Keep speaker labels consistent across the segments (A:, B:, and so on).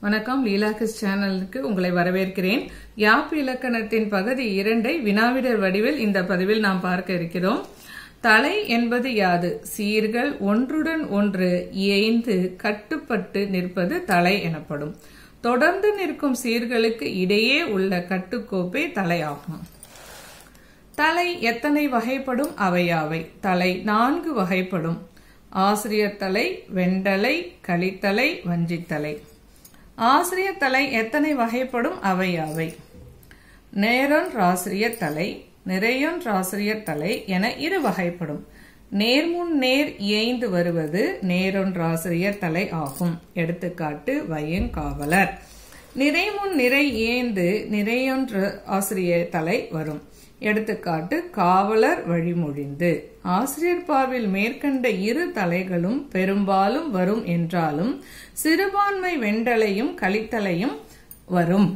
A: வணக்கம் லீலாகிஸ் சேனலுக்கு உங்களை வரவேற்கிறேன் யாப் இலக்கணத்தின் பகுதி இரண்டை வினாவிடர் வடிவில் இந்த பதிவில் நாம் பார்க்க இருக்கிறோம் தலை என்பது யாது சீர்கள் ஒன்றுடன் ஒன்று இயைந்து கட்டுப்பட்டு நிற்பது தலை எனப்படும் தொடர்ந்து நிற்கும் சீர்களுக்கு இடையே உள்ள கட்டுக்கோப்பே தலையாகும் தலை எத்தனை வகைப்படும் அவையாவை தலை நான்கு வகைப்படும் ஆசிரியர் தலை வெண்டலை கலித்தலை வஞ்சித்தலை ஆசிரியர் தலை எத்தனை வகைப்படும் அவையாவை நேரொன் ராசிரியர் தலை நிறையொன் ராசிரியர் தலை என இரு வகைப்படும் நேர்முன் நேர் இயைந்து வருவது நேரொன்றாசிரியர் தலை ஆகும் எடுத்துக்காட்டு வயங்காவலர் நிறைமுன் நிறை இயைந்து நிறையொன்று ஆசிரியர் தலை வரும் எடுத்துக்காட்டு காவலர் வழிமொழிந்து ஆசிரியர் பாவில் மேற்கண்ட இரு தலைகளும் பெரும்பாலும் வரும் என்றாலும் சிறுபான்மை வெண்டலையும் கலித்தலையும் வரும்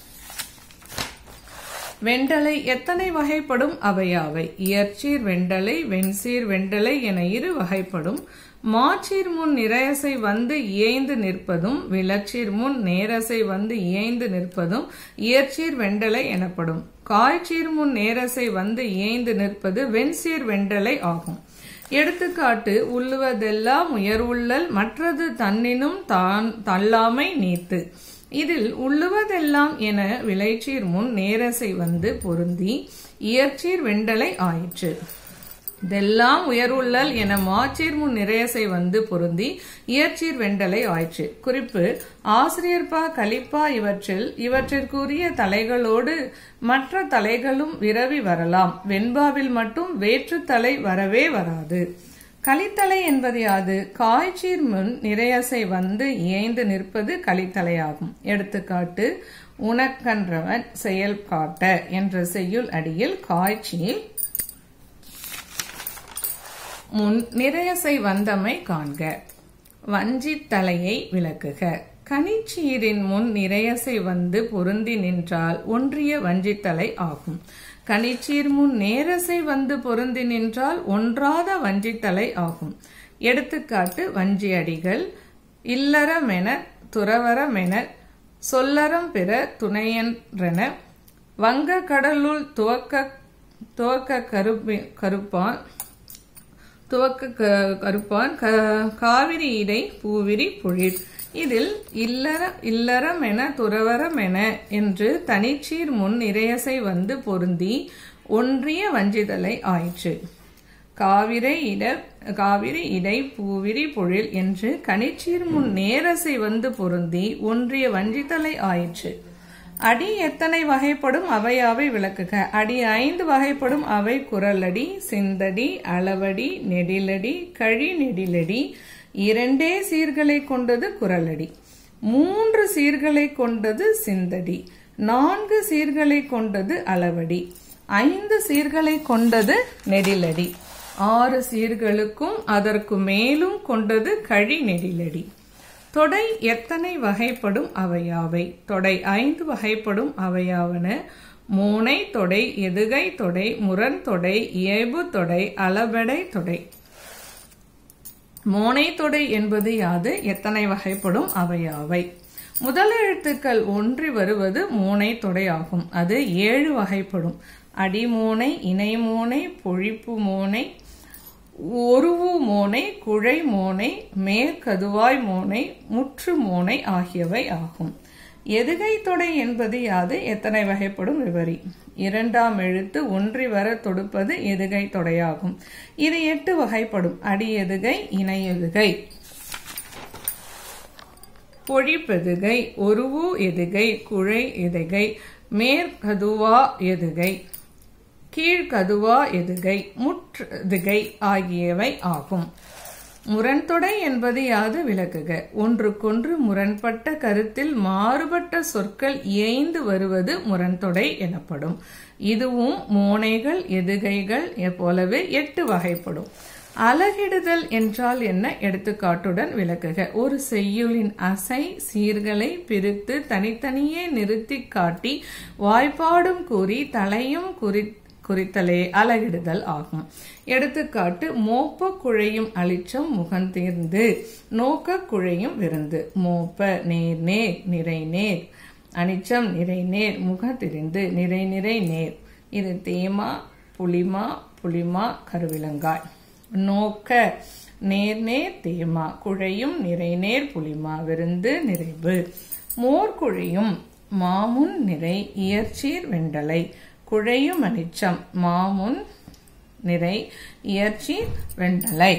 A: வெண்டலை எத்தனை வகைப்படும் அவையாவை இயற்சீர் வெண்டலை வெண்சீர் வெண்டலை என இரு வகைப்படும் மாச்சீர் முன் நிரையசை வந்து இயைந்து நிற்பதும் விளச்சீர் முன் நேரசை வந்து இயைந்து நிற்பதும் இயற்சீர் வெண்டலை எனப்படும் காய்ச்சீர் முன் நேரசை வந்து இயைந்து நிற்பது வெண்சீர் வெண்டலை ஆகும் எடுத்துக்காட்டு உள்ளுவதெல்லாம் உயர்வுள்ளல் மற்றது தன்னினும் தான் தள்ளாமை நீத்து இதில் உள்ளுவதெல்லாம் என விளைச்சீர் முன் நேரசை வந்து பொருந்தி இயற்சீர் வெண்டலை ஆயிற்று இதெல்லாம் உயர்வுள்ளல் என மாச்சீர் முன் நிறையசை வந்து பொருந்தி இயற்சீர் வெண்டலை ஆயிற்று குறிப்பு ஆசிரியர்பா கலிப்பா இவற்றில் இவற்றிற்குரிய தலைகளோடு மற்ற தலைகளும் விரவி வரலாம் வெண்பாவில் மட்டும் வேற்று தலை வரவே வராது கலித்தலை என்பது யாது காய்ச்சீர் முன் நிறையசை வந்து இயைந்து நிற்பது கலித்தலையாகும் எடுத்துக்காட்டு உனக்கன்றவன் செயல் காட்ட என்ற செய்யுள் அடியில் காய்ச்சியில் முன் நிறையசை வந்தமை காண்க வஞ்சித் தலையை விளக்குக கனிச்சீரின் முன் நிறையசை வந்து பொருந்தி நின்றால் ஒன்றிய வஞ்சித்தலை ஆகும் கனிச்சீர் முன் நேரசை வந்து பொருந்தி நின்றால் ஒன்றாத வஞ்சித்தலை ஆகும் எடுத்துக்காட்டு வஞ்சி அடிகள் இல்லறமென துறவரமென சொல்லறம் பிற துணையென்றென வங்க கடலுள் துவக்க துவக்க கருப்பி கருப்பான் துவக்க கருப்பான் காவிரி இடை பூவிரி பொழில் இதில் இல்லற இல்லறம் என துறவரம் என என்று தனிச்சீர் முன் இறையசை வந்து பொருந்தி ஒன்றிய வஞ்சிதலை ஆயிற்று காவிரை இட காவிரி இடை பூவிரி பொழில் என்று கனிச்சீர் முன் நேரசை வந்து பொருந்தி ஒன்றிய வஞ்சிதலை ஆயிற்று அடி எத்தனை வகைப்படும் அவையாவை விளக்குக அடி ஐந்து வகைப்படும் அவை குரலடி சிந்தடி அளவடி நெடிலடி கழி நெடிலடி இரண்டே சீர்களை கொண்டது குரலடி மூன்று சீர்களை கொண்டது சிந்தடி நான்கு சீர்களை கொண்டது அளவடி ஐந்து சீர்களை கொண்டது நெடிலடி ஆறு சீர்களுக்கும் அதற்கு மேலும் கொண்டது கழி நெடிலடி தொடை எத்தனை வகைப்படும் அவையாவை தொடை ஐந்து வகைப்படும் அவையாவன மூனை தொடை எதுகை தொடை முரண் தொடை இயல்பு தொடை அளபடை தொடை மோனை தொடை என்பது யாது எத்தனை வகைப்படும் அவையாவை முதல் எழுத்துக்கள் ஒன்றி வருவது மூனை தொடை ஆகும் அது ஏழு வகைப்படும் அடிமோனை இணைமோனை பொழிப்பு மோனை ஒருவு மோனை குழை மோனை மேற்கதுவாய் மோனை முற்று மோனை ஆகியவை ஆகும் எதுகை தொடை என்பது யாது எத்தனை வகைப்படும் விவரி இரண்டாம் எழுத்து ஒன்றி வர தொடுப்பது எதுகை தொடையாகும் இது எட்டு வகைப்படும் அடி எதுகை இணை எதுகை பொழிப்பெதுகை ஒருவு எதுகை குழை எதுகை மேற்கதுவா எதுகை கீழ்கதுவா எதுகை முற்றதுகை ஆகியவை ஆகும் முரண்தொடை என்பது யாது விளக்குக ஒன்றுக்கொன்று முரண்பட்ட கருத்தில் மாறுபட்ட சொற்கள் இயைந்து வருவது முரண்தொடை எனப்படும் இதுவும் மோனைகள் எதுகைகள் போலவே எட்டு வகைப்படும் அலகிடுதல் என்றால் என்ன எடுத்துக்காட்டுடன் விளக்குக ஒரு செய்யுளின் அசை சீர்களை பிரித்து தனித்தனியே நிறுத்தி காட்டி வாய்ப்பாடும் கூறி தலையும் குறி குறித்தலே அலகிடுதல் ஆகும் எடுத்துக்காட்டு மோப்ப குழையும் அளிச்சம் முகந்தீர்ந்து நோக்க குழையும் விருந்து மோப்ப நேர் நேர் நிறை நேர் அனிச்சம் நிறை நேர் முகத்திரிந்து நிறை நிறை நேர் இது தேமா புளிமா புளிமா கருவிலங்காய் நோக்க நேர் நேர் தேமா குழையும் நிறை நேர் புளிமா விருந்து நிறைவு மோர் குழையும் மாமுன் நிறை இயற்சீர் வெண்டலை குழையும் அனிச்சம் மாமுன் நிறை இயற்சீர் வெண்டலை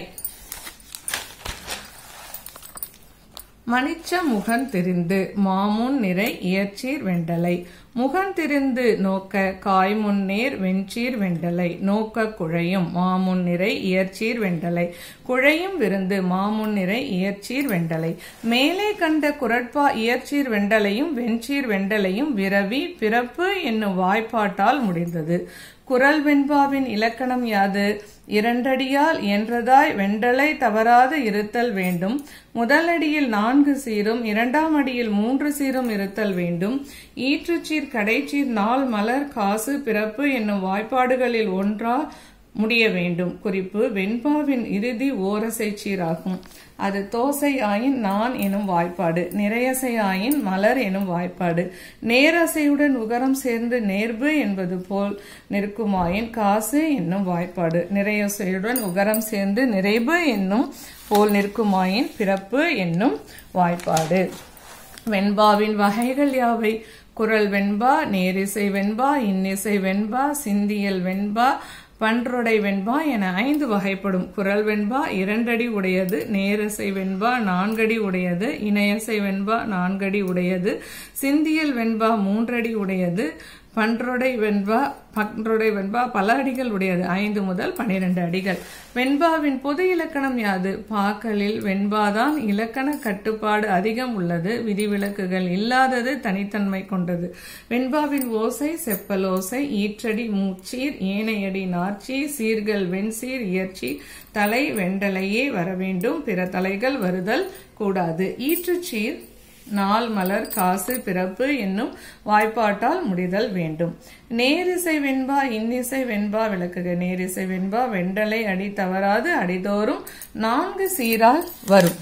A: மணிச்ச முகன் திரிந்து மாமுன் நிறை இயற்சீர் வெண்டலை முகன் திரிந்து நோக்க காய்முன்னேர் வெஞ்சீர் வெண்டலை நோக்க குழையும் மாமுன் நிறை இயற்சீர் வெண்டலை குழையும் விருந்து மாமுன் நிறை இயற்சீர் வெண்டலை மேலே கண்ட குரட்பா இயற்சீர் வெண்டலையும் வெஞ்சீர் வெண்டலையும் விரவி பிறப்பு என்னும் வாய்ப்பாட்டால் முடிந்தது குரல் வெண்பாவின் இலக்கணம் யாது இரண்டடியால் என்றதாய் வெண்டலை தவறாது இருத்தல் வேண்டும் முதலடியில் நான்கு சீரும் இரண்டாம் அடியில் மூன்று சீரும் இருத்தல் வேண்டும் ஈற்றுச்சீர் கடைச்சீர் நாள் மலர் காசு பிறப்பு என்னும் வாய்ப்பாடுகளில் ஒன்றா முடிய வேண்டும் குறிப்பு வெண்பாவின் இறுதி ஓரசை சீராகும் அது தோசை ஆயின் நான் எனும் வாய்ப்பாடு நிறையசை ஆயின் மலர் எனும் வாய்ப்பாடு நேரசையுடன் உகரம் சேர்ந்து நேர்பு என்பது போல் நிற்குமாயின் காசு என்னும் வாய்ப்பாடு நிறையசையுடன் உகரம் சேர்ந்து நிறைவு என்னும் போல் நிற்குமாயின் பிறப்பு என்னும் வாய்ப்பாடு வெண்பாவின் வகைகள் யாவை குரல் வெண்பா நேரிசை வெண்பா இன்னிசை வெண்பா சிந்தியல் வெண்பா பன்றொடை வெண்பா என ஐந்து வகைப்படும் குரல் வெண்பா இரண்டடி உடையது நேரசை வெண்பா நான்கடி உடையது இணையசை வெண்பா நான்கடி உடையது சிந்தியல் வெண்பா மூன்றடி உடையது பன்றொடை வெண்பா பன்றொடை வெண்பா பல அடிகள் உடையது ஐந்து முதல் பனிரெண்டு அடிகள் வெண்பாவின் பொது இலக்கணம் யாது பாக்களில் வெண்பாதான் இலக்கண கட்டுப்பாடு அதிகம் உள்ளது விதிவிலக்குகள் இல்லாதது தனித்தன்மை கொண்டது வெண்பாவின் ஓசை செப்பல் ஓசை ஈற்றடி மூச்சீர் ஏனையடி நார்ச்சி சீர்கள் வெண்சீர் இயற்சி தலை வெண்டலையே வர வேண்டும் பிற தலைகள் வருதல் கூடாது ஈற்றுச்சீர் நாள் மலர் காசு பிறப்பு என்னும் வாய்ப்பாட்டால் முடிதல் வேண்டும் நேரிசை வெண்பா இன்னிசை வெண்பா விளக்குக நேரிசை வெண்பா வெண்டலை அடி தவறாது அடிதோறும் நான்கு சீரால் வரும்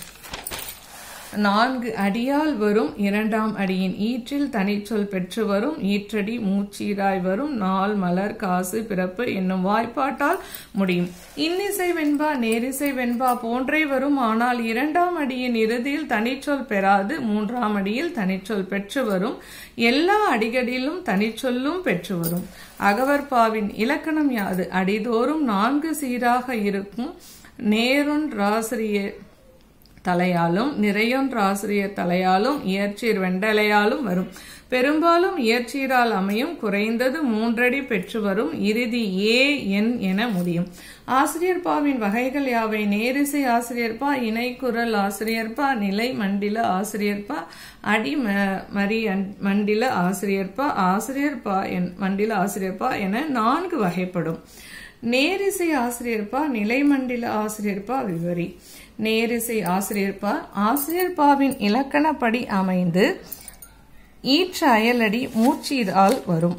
A: நான்கு அடியால் வரும் இரண்டாம் அடியின் ஈற்றில் தனிச்சொல் பெற்று வரும் ஈற்றடி மூச்சீராய் வரும் நாள் மலர் காசு பிறப்பு என்னும் வாய்ப்பாட்டால் முடியும் இன்னிசை வெண்பா நேரிசை வெண்பா போன்றே வரும் ஆனால் இரண்டாம் அடியின் இறுதியில் தனிச்சொல் பெறாது மூன்றாம் அடியில் தனிச்சொல் பெற்று வரும் எல்லா அடிகளிலும் தனிச்சொல்லும் பெற்று வரும் அகவற்பாவின் இலக்கணம் யாது அடிதோறும் நான்கு சீராக இருக்கும் நேரொன்றாசிரிய தலையாலும் நிறையொன்று ஆசிரியர் தலையாலும் இயற்சீர் வெண்டலையாலும் வரும் பெரும்பாலும் இயற்சீரால் அமையும் குறைந்தது மூன்றடி பெற்று வரும் இறுதி ஏ என் என முடியும் ஆசிரியர்பாவின் வகைகள் யாவை நேரிசை ஆசிரியர்பா இணைக்குரல் ஆசிரியர்பா நிலை மண்டில ஆசிரியர்பா அடி மரி மண்டில ஆசிரியர்பா ஆசிரியர்பா என் மண்டில ஆசிரியர்பா என நான்கு வகைப்படும் நேரிசை ஆசிரியர்பா நிலைமண்டில ஆசிரியர்பா விவரி நேரிசை ஆசிரியர்பா ஆசிரியர்பாவின் இலக்கணப்படி அமைந்து ஈற்ற அயலடி மூச்சீரால் வரும்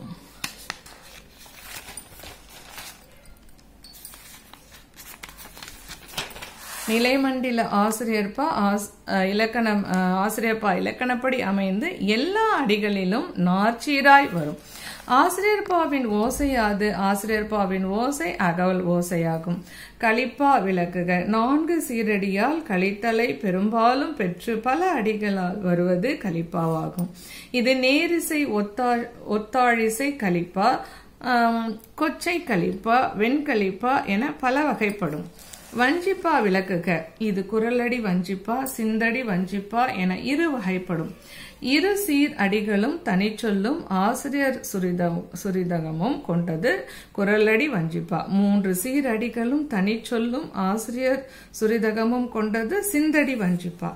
A: நிலைமண்டில ஆசிரியர்பா இலக்கணம் ஆசிரியர்பா இலக்கணப்படி அமைந்து எல்லா அடிகளிலும் நார்ச்சீராய் வரும் ஆசிரியர்பாவின் ஓசையாது ஆசிரியர்பாவின் ஓசை அகவல் ஓசையாகும் கலிப்பா விளக்குக நான்கு சீரடியால் கலித்தலை பெரும்பாலும் பெற்று பல அடிகளால் வருவது கலிப்பாவாகும் இது நேரிசை ஒத்தா ஒத்தாழிசை கலிப்பா கொச்சை கலிப்பா வெண்கலிப்பா என பல வகைப்படும் வஞ்சிப்பா விளக்குக இது குரலடி வஞ்சிப்பா சிந்தடி வஞ்சிப்பா என இரு வகைப்படும் இரு சீர் அடிகளும் தனிச்சொல்லும் ஆசிரியர் சுரிதம் சுரிதகமும் கொண்டது குரலடி வஞ்சிப்பா மூன்று சீர் அடிகளும் தனிச்சொல்லும் ஆசிரியர் சுரிதகமும் கொண்டது சிந்தடி வஞ்சிப்பா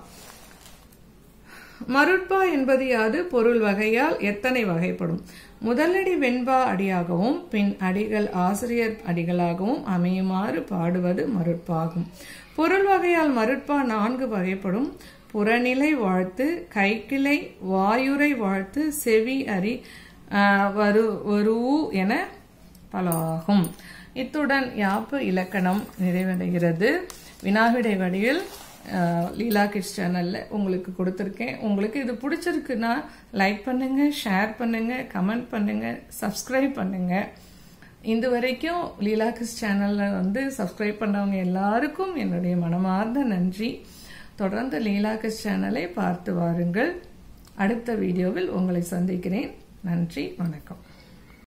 A: மருட்பா என்பது யாது பொருள் வகையால் எத்தனை வகைப்படும் முதலடி வெண்பா அடியாகவும் பின் அடிகள் ஆசிரியர் அடிகளாகவும் அமையுமாறு பாடுவது மருட்பாகும் பொருள் வகையால் மருட்பா நான்கு வகைப்படும் புறநிலை வாழ்த்து கைக்கிளை வாயுரை வாழ்த்து செவி அறி வரு வருவு என பலாகும் இத்துடன் யாப்பு இலக்கணம் நிறைவடைகிறது வினாவிடை வடிவில் அஹ், லீலா கிட்ஸ் சேனல்ல உங்களுக்கு கொடுத்துருக்கேன் உங்களுக்கு இது பிடிச்சிருக்குன்னா லைக் பண்ணுங்க ஷேர் பண்ணுங்க கமெண்ட் பண்ணுங்க சப்ஸ்கிரைப் பண்ணுங்க இது வரைக்கும் லீலா கிட்ஸ் சேனல்ல வந்து சப்ஸ்கிரைப் பண்ணவங்க எல்லாருக்கும் என்னுடைய மனமார்ந்த நன்றி தொடர்ந்து லீலா கிட்ஸ் சேனலை பார்த்து வாருங்கள் அடுத்த வீடியோவில் உங்களை சந்திக்கிறேன் நன்றி வணக்கம்